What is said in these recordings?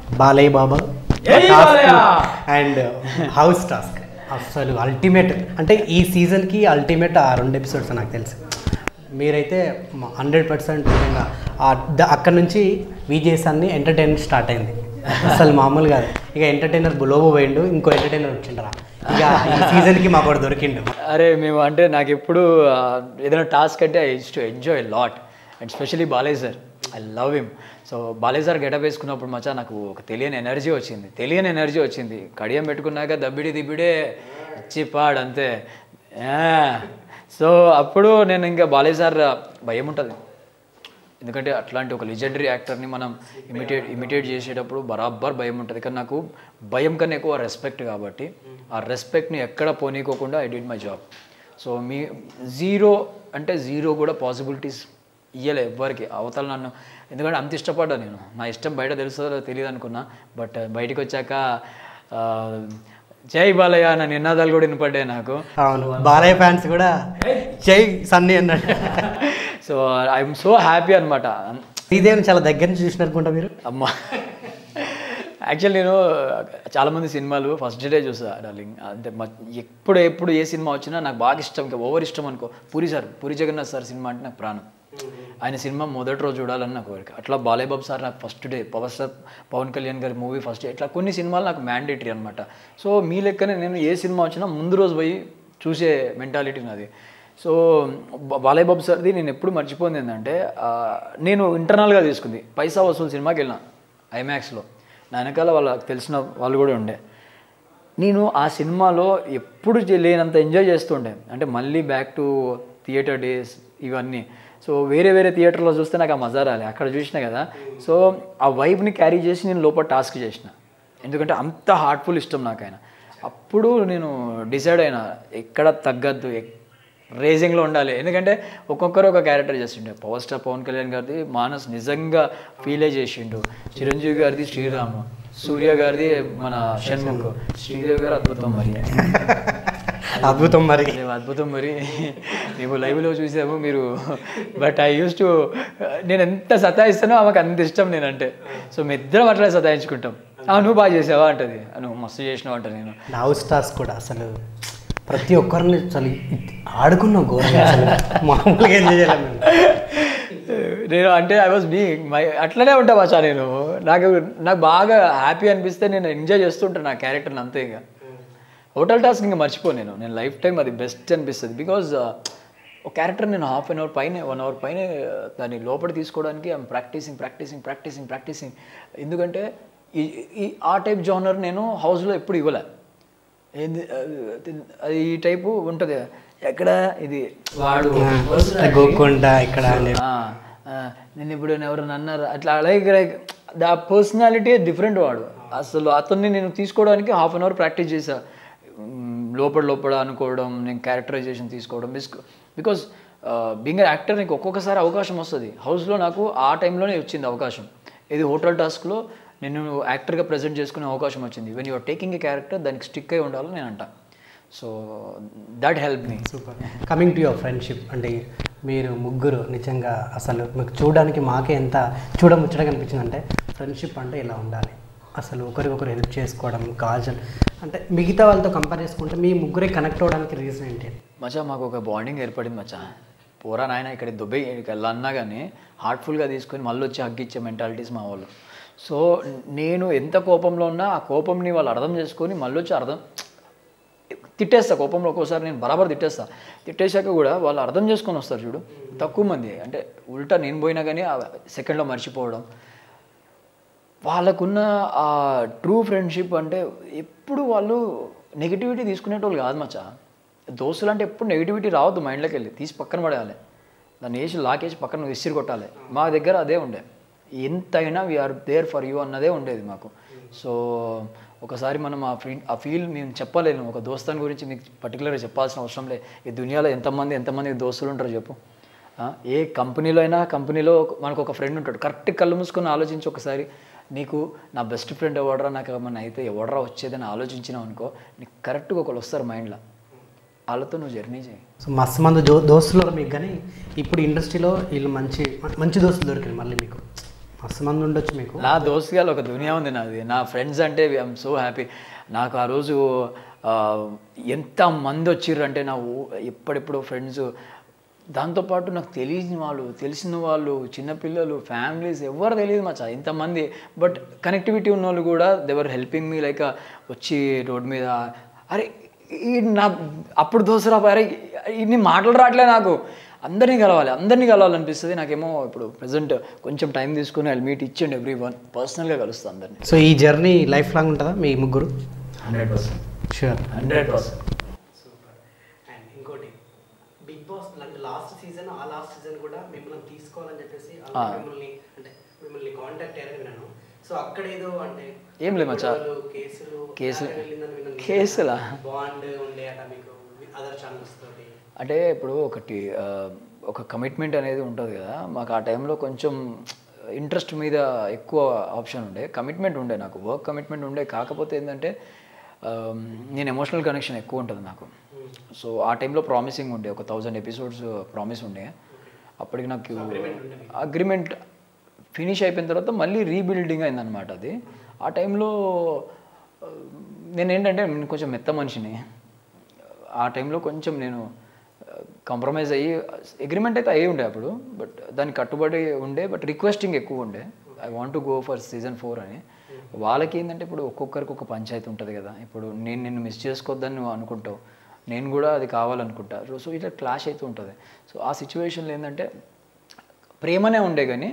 బాలయ్య బాబా జై Balayya! And house task అసలు ultimate అంటే ఈ సీజన్కి అల్టిమేట్ ఆ రెండు ఎపిసోడ్స్ నాకు తెలుసు మీరైతే హండ్రెడ్ పర్సెంట్ నిజంగా ఆ- ద- అక్కడ నుంచి విజేస్ అన్ని ఎంటర్టైన్మెంట్ స్టార్ట్ అయింది అసలు మామూలు కాదు ఇక ఎంటర్టైనర్ లోబో పోయిండు ఇంకో ఎంటర్టైనర్ వచ్చిండ్రా ఇక ఈ సీజన్కి మాకు ఒకటి దొరికిండు అరే మేము అంటే నాకు ఎప్పుడు ఆ, ఏదైనా టాస్క్ అంటే I too enjoy lot and specially Balayya sir I love him so Balayya sir getup వేసుకున్నప్పుడు మచ్చా నాకు ఒక తెలియని ఎనర్జీ వచ్చింది తెలియని ఎనర్జీ వచ్చింది కడియం పెట్టుకున్నాక దబ్బిడి దిబ్బిడే ఇచ్చి పాడు అంతే సో అప్పుడు నేను ఇంకా బాలయ్య సార్ భయం ఉంటుంది ఎందుకంటే అట్లాంటి ఒక లెజెండరీ యాక్టర్ని మనం ఇమిటేట్ ఇమిటేట్ చేసేటప్పుడు బరాబర్ భయం ఉంటుంది కానీ నాకు భయం కన్నా ఎక్కువ రెస్పెక్ట్ కాబట్టి ఆ రెస్పెక్ట్ని ఎక్కడ పోనీకోకుండా I did my job so మీ జీరో అంటే జీరో కూడా పాసిబిలిటీస్ ఇయ్యలే ఎవ్వరికి అవతల నన్ను ఎందుకంటే అంత ఇష్టపడ్డా నేను నా ఇష్టం బయట తెలుస్తుందో తెలియదు అనుకున్నా బట్ బయటికి వచ్చాక ఆ, జై బాలయ్య నా నినాదాలు కూడా వినపడ్డాయి నాకు అవును బాలయ్య ఫ్యాన్స్ కూడా జై సన్నీ అన్నాడు సో ఐఎమ్ సో హ్యాపీ అనమాట శ్రీదేవిని చాలా దగ్గర నుంచి చూసినట్టుకుంటా మీరు అమ్మ యాక్చువల్ నేను చాలామంది సినిమాలు ఫస్ట్ డే చూసా డార్లింగ్ అంటే మ- ఎప్పుడు ఎప్పుడు ఏ సినిమా వచ్చినా నాకు బాగా ఇష్టం ఇంకా ఓవర్ ఇష్టం అనుకో Puri sir Puri Jagannadh sir cinema అంటే నాకు ప్రాణం ఆయన సినిమా మొదటి రోజు చూడాలని నాకు కోరిక అట్లా బాలయ్య బాబు సార్ నాకు first day power star Pawan Kalyan గారి మూవీ ఫస్ట్ డే ఇట్లా కొన్ని సినిమాలు నాకు మ్యాండేటరీ అనమాట సో మీ లెక్కనే నేను ఏ సినిమా వచ్చినా ముందు రోజు పోయి చూసే మెంటాలిటీ నాది సో బ- బాలయ్య బాబు సార్ది నేను ఎప్పుడు మర్చిపోయింది ఏంటంటే ఆ, నేను ఇంటర్నల్గా తీసుకుంది పైసా వసూలు సినిమాకి వెళ్ళిన ఐమాక్స్లో నా వెనకాల వాళ్ళకి తెలిసిన వాళ్ళు కూడా ఉండే నేను ఆ సినిమాలో ఎప్పుడు చే- లేనంత ఎంజాయ్ చేస్తుండే అంటే మళ్ళీ బ్యాక్ టు థియేటర్ డేస్ ఇవన్నీ సో వేరే వేరే థియేటర్లో చూస్తే నాకు ఆ మజా రాలే అక్కడ చూసిన కదా సో ఆ వైబ్ని క్యారీ చేసి నేను లోపల టాస్క్ చేసిన ఎందుకంటే అంత హార్ట్ఫుల్ ఇష్టం నాకు ఆయన అప్పుడు నేను డిసైడ్ అయినా ఎక్కడ తగ్గద్దు రేజింగ్లో ఉండాలి ఎందుకంటే ఒక్కొక్కరు ఒక క్యారెక్టర్ చేసిండు పవర్ స్టార్ పవన్ కళ్యాణ్ గారిది మానస్ నిజంగా ఫీలే చేసిండు చిరంజీవి గారిది శ్రీరామ్ సూర్య గారిది మన షణ్ముఖ్ శ్రీదేవి గారు అద్భుతం మరి అద్భుతం మరి మేము అద్భుతం మరి మేము లైవ్లో చూసాము మీరు బట్ ఐ యూస్ టు నేను ఎంత సతాయిస్తానో ఆమెకు అంత ఇష్టం నేనంటే సో మీ ఇద్దరం అట్లా సతాయించుకుంటాం "ఆ, నువ్వు బాగా చేసావా అంటది "ఆ, నువ్వు మస్తు చేసినావు అంట నేను హౌస్ స్టార్స్ కూడా అసలు ప్రతి ఒక్కరిని అసలు ఇట్- ఆడుకున్నాం ఘోరంగా అసలు మామూలుగా ఎంజాయ్ చేయలేము మేము. నేను అంటే ఐ వాజ్ బీయింగ్ మై అట్లనే ఉంటా మచ్చా నేను నాకు నాకు బాగా హ్యాపీ అనిపిస్తే నేను ఎంజాయ్ చేస్తుంటాను నా క్యారెక్టర్ని అంతే ఇక హోటల్ టాస్క్ ఇంకా మర్చిపోను నేను నేను లైఫ్ టైం అది బెస్ట్ అనిపిస్తుంది బికాజ్ ఒక క్యారెక్టర్ నేను హాఫ్ అన్ అవర్ పైన వన్ అవర్ పైన దాన్ని లోపల తీసుకోవడానికి I'm practising practising practising practising ఎందుకంటే ఈ ఈ ఆ టైప్ జానర్ నేను హౌస్లో ఎప్పుడు ఇవ్వలే ఏంది అది- అది ఈ టైపు ఉంటుంది ఎక్కడ ఇది వాడు గోకుండ ఇక్కడ అని. ఆ, ఆ, నేను ఇప్పుడు ఎవరైనా అన్నారు అట్లా like like the personality different వాడు అసలు అతన్ని నేను తీసుకోవడానికి హాఫ్ అన్ అవర్ ప్రాక్టీస్ చేశా మ్, లోపల లోపల అనుకోవడం నేను క్యారెక్టరైజేషన్ తీసుకోవడం బికాస్ బీంగ్ యాక్టర్ నీకు ఒక్కొక్కసారి అవకాశం వస్తుంది హౌస్లో నాకు ఆ టైంలోనే వచ్చింది అవకాశం ఇది హోటల్ టాస్క్లో నేను యాక్టర్గా ప్రజెంట్ చేసుకునే అవకాశం వచ్చింది when you're taking a character దానికి స్టిక్ అయి ఉండాలని నేను అంటా so that help me super coming to your friendship అంటే మీరు ముగ్గురు నిజంగా అసలు మీకు చూడడానికి మాకే ఎంత చూడముచ్చటగా అనిపించింది అంటే ఫ్రెండ్షిప్ అంటే ఇలా ఉండాలి అసలు ఒకరికొకరు హెల్ప్ చేసుకోవడం కాజల్ అంటే మిగతా వాళ్ళతో కంపేర్ చేసుకుంటే మీ ముగ్గురే కనెక్ట్ అవ్వడానికి రీజన్ ఏంటి మచ్చా మాకు ఒక బాండింగ్ ఏర్పడింది మచ్చా పోరా నాయన ఇక్కడ దుబాయ్ వెళ్ళన్నా కానీ హార్ట్ఫుల్గా తీసుకొని మళ్ళీ వచ్చి హగ్గిచ్చే మెంటాలిటీస్ మా వాళ్ళు సో నేను ఎంత కోపంలో ఉన్నా ఆ కోపంని వాళ్ళు అర్థం చేసుకొని మళ్ళీ వచ్చి అర్థం తిట్టేస్తా కోపంలో ఒక్కోసారి నేను బరాబర్ తిట్టేస్తా తిట్టేశాక కూడా వాళ్ళు అర్థం చేసుకొని వస్తారు చూడు తక్కువ మంది అంటే ఉల్టా నేను పోయినా కానీ ఆ సెకండ్లో మర్చిపోవడం వాళ్ళకున్న ఆ ట్రూ ఫ్రెండ్షిప్ అంటే ఎప్పుడు వాళ్ళు నెగిటివిటీ తీసుకునేటోళ్ళు కాదు మచ్చా దోస్తులు అంటే ఎప్పుడు నెగిటివిటీ రావద్దు మైండ్లోకి వెళ్ళి తీసి పక్కన పడేయాలి దాన్ని వేసి లాకేసి పక్కన విసిరి కొట్టాలి మా దగ్గర అదే ఉండే ఎంతైనా వీఆర్ దేర్ ఫర్ యూ అన్నదే ఉండేది మాకు సో ఒకసారి మనం ఆ ఫీ ఆ ఫీల్ మేము చెప్పలేను ఒక దోస్తాన్ గురించి మీకు పర్టికులర్గా చెప్పాల్సిన అవసరం లేదు ఈ దునియాలో ఎంతమంది ఎంతమంది దోస్తులు ఉంటారు చెప్పు ఆ, ఏ కంపెనీలో అయినా కంపెనీలో ఒక- మనకు ఒక ఫ్రెండ్ ఉంటాడు కరెక్ట్ కళ్ళు మూసుకొని ఆలోచించి ఒకసారి నీకు నా బెస్ట్ ఫ్రెండ్ ఎవడరా నాకు ఏమన్నా అయితే ఎవడరా వచ్చేదని ఆలోచించినావు అనుకో నీకు కరెక్ట్గా ఒకళ్ళు వస్తారు మైండ్లో వాళ్ళతో నువ్వు జర్నీ చేయి సో మస్తు మంది దో దోస్తులు మీకు కానీ ఇప్పుడు ఇండస్ట్రీలో వీళ్ళు మంచి మంచి దోస్తులు దొరికింది మళ్ళీ మీకు మస్తు మంది ఉండొచ్చు మీకు నా దోస్తుగాలు ఒక దునియా ఉంది నాది నా ఫ్రెండ్స్ అంటే ఐఎమ్ సో హ్యాపీ నాకు ఆ రోజు ఆ, ఎంత మంది వచ్చిర్రు అంటే నా ఊ- ఎప్పుడెప్పుడు ఫ్రెండ్స్ దాంతోపాటు నాకు తెలియని వాళ్ళు తెలిసిన వాళ్ళు చిన్నపిల్లలు ఫ్యామిలీస్ ఎవరు తెలియదు మచ్చా ఇంతమంది బట్ కనెక్టివిటీ ఉన్న వాళ్ళు కూడా దేవర్ హెల్పింగ్ మీ లైక్ వచ్చి రోడ్ మీద అరే ఈ నా అప్పుడు దోసరా అరే ఇన్ని మాటలు రావట్లే నాకు అందరినీ కలవాలి అందరినీ కలవాలనిపిస్తుంది నాకేమో ఇప్పుడు ప్రజెంట్ కొంచెం టైం తీసుకుని I meet each and every one పర్సనల్గా కలుస్తాను అందరినీ సో ఈ జర్నీ లైఫ్ లాంగ్ ఉంటుందా మీ ముగ్గురు hundred percent sure hundred percent super and ఇంకోటి బిగ్ బాస్ అంటే లాస్ట్ సీజన్ ఆ లాస్ట్ సీజన్ కూడా మిమ్మల్ని తీసుకోవాలని చెప్పేసి అలా మిమ్మల్ని అంటే మిమ్మల్ని కాంటాక్ట్ అయ్యారని విన్నాను సో అక్కడ ఏదో అంటే ఏం లేదు మచ్చా. గొడవలు, కేసులు కేసులు. అలాగే వెళ్ళిందని విన్నాను. కేసులా? బాండ్ ఉండే అట మీకు అదర్ ఛానల్స్ తోటి అంటే ఇప్పుడు ఒకటి ఆ, ఒక కమిట్మెంట్ అనేది ఉంటుంది కదా మాకు ఆ టైంలో కొంచెం ఇంట్రెస్ట్ మీద ఎక్కువ ఆప్షన్ ఉండే కమిట్మెంట్ ఉండే నాకు వర్క్ కమిట్మెంట్ ఉండే కాకపోతే ఏంటంటే ఆ, నేను ఎమోషనల్ కనెక్షన్ ఎక్కువ ఉంటుంది నాకు సో ఆ టైంలో ప్రామిసింగ్ ఉండే ఒక థౌజండ్ ఎపిసోడ్స్ ప్రామిస్ ఉండే అప్పటికి నాకు అగ్రిమెంట్ ఫినిష్ అయిపోయిన తర్వాత మళ్ళీ రీబిల్డింగ్ అయిందనమాట అది ఆ టైంలో ఆ, నేను ఏంటంటే నేను కొంచెం మెత్త మనిషిని ఆ టైంలో కొంచెం నేను కాంప్రమైజ్ అయ్యి అగ్రిమెంట్ అయితే అయ్యి ఉండే అప్పుడు బట్ దానికి కట్టుబడి ఉండే బట్ రిక్వెస్టింగ్ ఎక్కువ ఉండే I want to go for season four అని వాళ్ళకి ఏంటంటే ఇప్పుడు ఒక్కొక్కరికి ఒక పంచాయతీ ఉంటుంది కదా ఇప్పుడు నేను నిన్ను మిస్ చేసుకోవద్దని నువ్వు అనుకుంటావు నేను కూడా అది కావాలనుకుంటా సో ఇట్లా క్లాష్ అవుతూ ఉంటుంది సో ఆ సిచ్యువేషన్లో ఏంటంటే ప్రేమనే ఉండే కానీ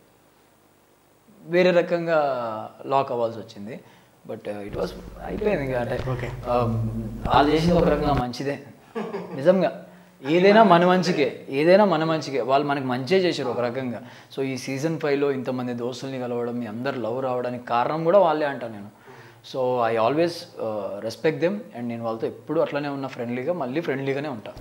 వేరే రకంగా లాక్ అవ్వాల్సి వచ్చింది బట్ ఇట్ వాస్ అయిపోయింది ఇంకా అంటే Okay. um, వాళ్ళు చేసింది ఒక రకంగా మంచిదే నిజంగా ఏదైనా మన మంచికే ఏదైనా మన మంచికే వాళ్ళు మనకి మంచే చేశారు ఒక రకంగా సో ఈ సీజన్ ఫైవ్లో ఇంతమంది దోస్తుల్ని కలవడం మీ అందరు లవ్ రావడానికి కారణం కూడా వాళ్ళే అంటాను నేను so I always respect them and నేను వాళ్ళతో ఎప్పుడు అట్లనే ఉన్న ఫ్రెండ్లీగా మళ్ళీ ఫ్రెండ్లీగానే ఉంటాను